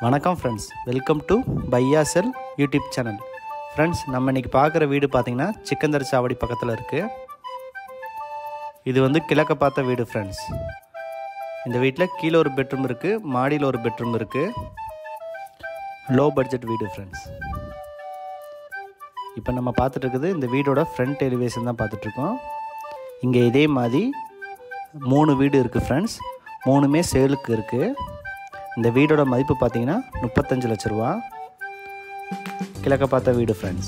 வணக்கம் friends welcome to பையா செல் யூடியூப் சேனல் ஃப்ரெண்ட்ஸ் நம்ம இன்றைக்கி பார்க்குற வீடு பார்த்திங்கன்னா சிக்கந்தர் சாவடி பக்கத்தில் இருக்குது இது வந்து கிழக்க பார்த்த வீடு ஃப்ரெண்ட்ஸ் இந்த வீட்டில் கீழே ஒரு பெட்ரூம் இருக்குது மாடியில் ஒரு பெட்ரூம் இருக்குது லோ பட்ஜெட் வீடு ஃப்ரெண்ட்ஸ் இப்போ நம்ம பார்த்துட்டு இருக்குது இந்த வீடோட ஃப்ரண்ட் எலிவேஷன் தான் பார்த்துட்ருக்கோம் இங்கே இதே மாதிரி மூணு வீடு இருக்குது ஃப்ரெண்ட்ஸ் மூணுமே சேலுக்கு இருக்குது இந்த வீடோட மதிப்பு பார்த்தீங்கன்னா முப்பத்தஞ்சு லட்ச ரூபா கிழக்க பார்த்த வீடு ஃப்ரெண்ட்ஸ்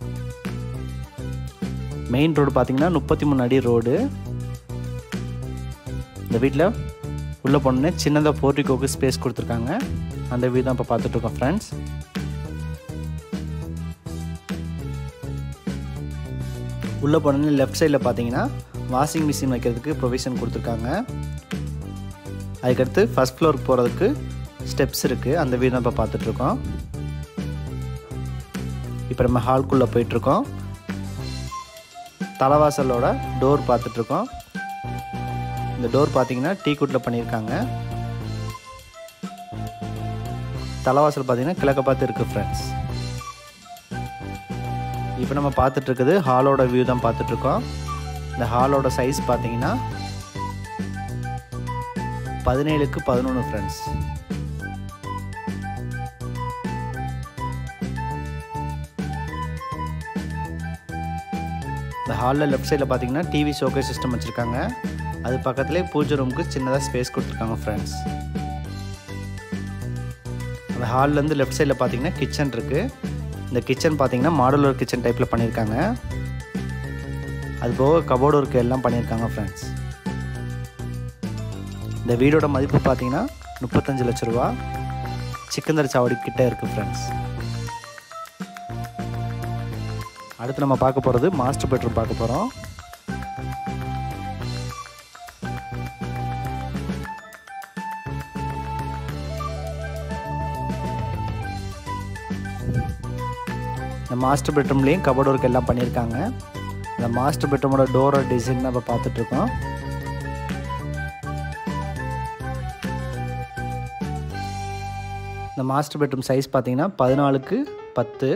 மெயின் ரோடு பார்த்தீங்கன்னா முப்பத்தி மூணு அடி ரோடு இந்த வீட்டில் உள்ளே போனோடனே சின்னதாக போர்ட்டிகோக்கு ஸ்பேஸ் கொடுத்துருக்காங்க அந்த வீடு தான் இப்போ பார்த்துட்ருக்கோம் ஃப்ரெண்ட்ஸ் உள்ளே போனோடனே லெஃப்ட் சைடில் பார்த்தீங்கன்னா வாஷிங் மிஷின் வைக்கிறதுக்கு ப்ரொவிஷன் கொடுத்துருக்காங்க அதுக்கடுத்து ஃபஸ்ட் ஃப்ளோருக்கு போகிறதுக்கு ஸ்டெப்ஸ் இருக்குது அந்த வீடு தான் இப்போ பார்த்துட்ருக்கோம் இப்போ நம்ம ஹால்குள்ளே போயிட்டுருக்கோம் தலைவாசலோட டோர் பார்த்துட்ருக்கோம் இந்த டோர் பார்த்தீங்கன்னா டீ குட்டில் பண்ணியிருக்காங்க தலைவாசல் பார்த்தீங்கன்னா கிழக்க பார்த்து இருக்குது ஃப்ரெண்ட்ஸ் இப்போ நம்ம பார்த்துட்டு இருக்குது ஹாலோட வியூ தான் பார்த்துட்ருக்கோம் இந்த ஹாலோட சைஸ் பார்த்தீங்கன்னா பதினேழுக்கு பதினொன்று ஃப்ரெண்ட்ஸ் இந்த ஹாலில் லெஃப்ட் சைடில் பார்த்தீங்கன்னா டிவி ஷோகே சிஸ்டம் வச்சுருக்காங்க அது பக்கத்துலேயே பூஜை ரூமுக்கு சின்னதாக ஸ்பேஸ் கொடுத்துருக்காங்க ஃப்ரெண்ட்ஸ் அந்த ஹால்லேருந்து லெஃப்ட் சைடில் பார்த்தீங்கன்னா கிச்சன் இருக்குது இந்த கிச்சன் பார்த்தீங்கன்னா மாடுலர் கிச்சன் டைப்பில் பண்ணியிருக்காங்க அது போக கபோர்டு ஒர்க்கு எல்லாம் பண்ணியிருக்காங்க ஃப்ரெண்ட்ஸ் இந்த வீடோட மதிப்பு பார்த்தீங்கன்னா முப்பத்தஞ்சு லட்ச ரூபா சிக்கந்தர் சாவடி கிட்டே இருக்குது ஃப்ரெண்ட்ஸ் அடுத்து நம்ம பார்க்க போகிறது மாஸ்டர் பெட்ரூம் பார்க்க போகிறோம் இந்த மாஸ்டர் பெட்ரூம்லேயும் கபோர்டு ஒர்க் எல்லாம் பண்ணியிருக்காங்க இந்த மாஸ்டர் பெட்ரூமோட டோரோட டிசைன் தான் இப்போ பார்த்துட்ருக்கோம் இந்த மாஸ்டர் பெட்ரூம் சைஸ் பார்த்தீங்கன்னா பதினாலுக்கு பத்து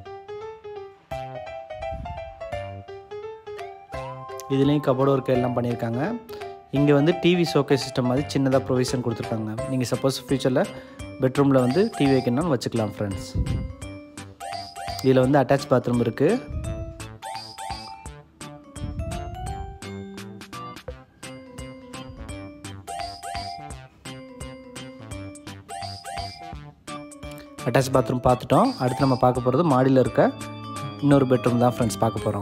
இதுலேயும் கபோர்டு ஒர்க் எல்லாம் பண்ணியிருக்காங்க இங்கே வந்து டிவி ஷோகே சிஸ்டம் மாதிரி சின்னதாக ப்ரொவிஷன் கொடுத்துருக்காங்க நீங்கள் சப்போஸ் ஃப்யூச்சரில் பெட்ரூமில் வந்து டிவி வைக்கணும்னு வச்சுக்கலாம் ஃப்ரெண்ட்ஸ் இதில் வந்து அட்டாச் பாத்ரூம் இருக்குது அட்டாச் பாத்ரூம் பார்த்துட்டோம் அடுத்து நம்ம பார்க்க போகிறது மாடியில் இருக்க இன்னொரு பெட்ரூம் தான் ஃப்ரெண்ட்ஸ் பார்க்க போகிறோம்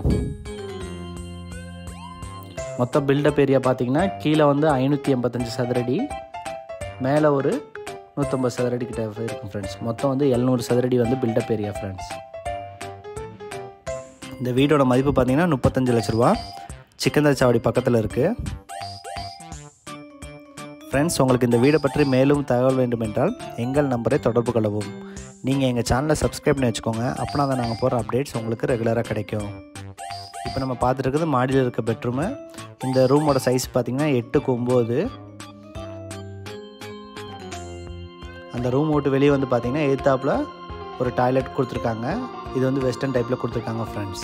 மொத்த பில்டப் ஏரியா பார்த்தீங்கன்னா கீழே வந்து ஐநூற்றி எண்பத்தஞ்சு சதுரடி மேலே ஒரு நூற்றம்பது சதுரடி கிட்ட இருக்கும் ஃப்ரெண்ட்ஸ் மொத்தம் வந்து எழுநூறு சதுரடி வந்து பில்டப் ஏரியா ஃப்ரெண்ட்ஸ் இந்த வீடோட மதிப்பு பார்த்தீங்கன்னா முப்பத்தஞ்சு லட்ச ரூபா சிக்கந்தர் சாவடி பக்கத்தில் இருக்குது ஃப்ரெண்ட்ஸ் உங்களுக்கு இந்த வீடை பற்றி மேலும் தகவல் வேண்டுமென்றால் எங்கள் நம்பரை தொடர்பு கொள்ளவும் நீங்கள் எங்கள் சேனலை சப்ஸ்கிரைப் பண்ணி வச்சுக்கோங்க அப்படின்னா தான் நாங்கள் போகிற அப்டேட்ஸ் உங்களுக்கு ரெகுலராக கிடைக்கும் இப்போ நம்ம பார்த்துட்டு இருக்குது மாடியில் இருக்க பெட்ரூமு இந்த ரூமோட சைஸ் பார்த்திங்கன்னா எட்டுக்கு ஒம்பது அந்த ரூம் விட்டு வெளியே வந்து பார்த்திங்கன்னா எய்த்தாப்பில் ஒரு டாய்லெட் கொடுத்துருக்காங்க இது வந்து வெஸ்டர்ன் டைப்பில் கொடுத்துருக்காங்க friends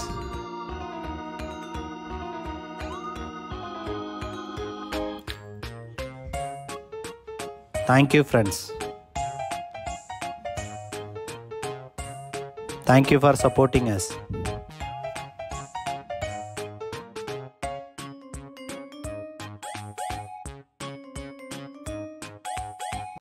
thank you friends thank you for supporting as